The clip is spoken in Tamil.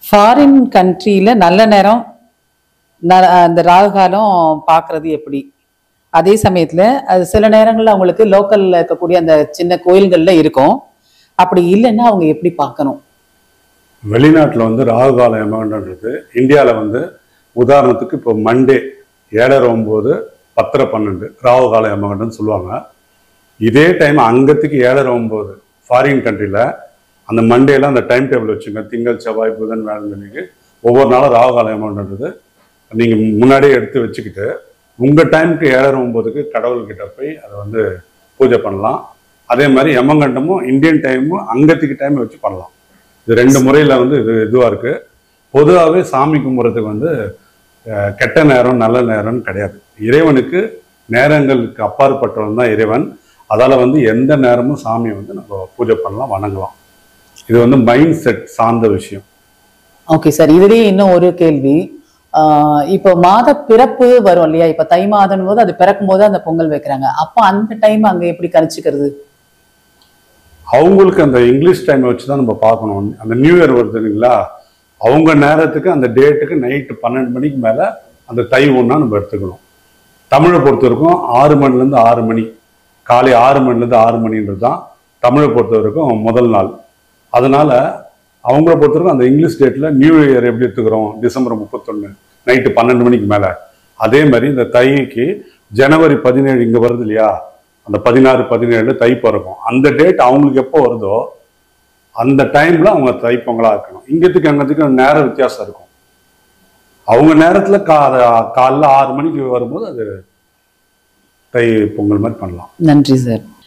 ஃபாரின் கண்ட்ரியில நல்ல நேரம் ந- அந்த ராகு காலம் பார்க்கறது எப்படி அதே சமயத்துல அது சில நேரங்கள்ல அவங்களுக்கு லோக்கல்ல இருக்கக்கூடிய அந்த சின்ன கோயில்கள்ல இருக்கும் அப்படி இல்லைன்னா அவங்க எப்படி பார்க்கணும் வெளிநாட்டில் வந்து ராகு கால யமகண்டன்றது இந்தியாவில் வந்து உதாரணத்துக்கு இப்போ மண்டே ஏழரை ஒம்பது பத்தரை பன்னெண்டு ராகு கால யமகண்டன் சொல்லுவாங்க இதே டைம் அங்கத்துக்கு ஏழரை ஒம்பது ஃபாரின் கண்ட்ரியில் அந்த மண்டேல அந்த டைம் டேபிள் வச்சுங்க திங்கள் செவ்வாய் புதன் வேளாங்கண்ணிக்கு ஒவ்வொரு நாளும் ராகு கால யமகண்டன்றது நீங்கள் முன்னாடியே எடுத்து வச்சுக்கிட்டு உங்கள் டைமுக்கு ஏழரை ஒம்பதுக்கு கடவுள்கிட்ட போய் அதை வந்து பூஜை பண்ணலாம் அதே மாதிரி யமகண்டமும் இந்தியன் டைமும் அங்கத்துக்கு டைம் வச்சு பண்ணலாம் இது ரெண்டு முறையில் வந்து இது இதுவாக இருக்கு பொதுவாகவே சாமி கும்பிட்றதுக்கு வந்து அஹ், கெட்ட நேரம் நல்ல நேரம்னு கிடையாது இறைவனுக்கு நேரங்களுக்கு அப்பாற்பட்டவன் தான் இறைவன் அதால் வந்து எந்த நேரமும் சாமியை வந்து நம்ம பூஜை பண்ணலாம் வணங்கலாம் இது வந்து மைண்ட் செட் சார்ந்த விஷயம் ஓகே சார் இதுலயே இன்னும் ஒரு கேள்வி ஆஹ் இப்போ மாத பிறப்பு வரும் இல்லையா இப்ப தை மாதம் போது அது பிறக்கும் போது அந்த பொங்கல் வைக்கிறாங்க அப்போ அந்த டைம் அங்க எப்படி கணிச்சுக்கிறது அவங்களுக்கு அந்த இங்கிலீஷ் டைமை வச்சு தான் நம்ம பார்க்கணும் அந்த நியூ இயர் வருது இல்லைங்களா அவங்க நேரத்துக்கு அந்த டேட்டுக்கு நைட்டு பன்னெண்டு மணிக்கு மேலே அந்த தை ஒன்றா நம்ம எடுத்துக்கணும் தமிழை பொறுத்த வரைக்கும் ஆறு மணிலேருந்து ஆறு மணி காலை ஆறு மணிலேருந்து ஆறு மணின்றது தான் தமிழை பொறுத்த வரைக்கும் முதல் நாள் அதனால அவங்கள பொறுத்த வரைக்கும் அந்த இங்கிலீஷ் டேட்டில் நியூ இயர் எப்படி எடுத்துக்கிறோம் டிசம்பர் முப்பத்தொன்று நைட்டு பன்னெண்டு மணிக்கு மேலே அதே மாதிரி இந்த தைக்கு ஜனவரி பதினேழு இங்கே வருது இல்லையா அந்த பதினாறு பதினேழு தை பிறக்கும் அந்த டேட் அவங்களுக்கு எப்போ வருதோ அந்த டைம்ல அவங்க தை பொங்கலா இருக்கணும் இங்கத்துக்கு அங்கத்துக்கு நேர வித்தியாசம் இருக்கும் அவங்க நேரத்துல கா காலைல ஆறு மணிக்கு வரும்போது அது தை பொங்கல் மாதிரி பண்ணலாம் நன்றி சார்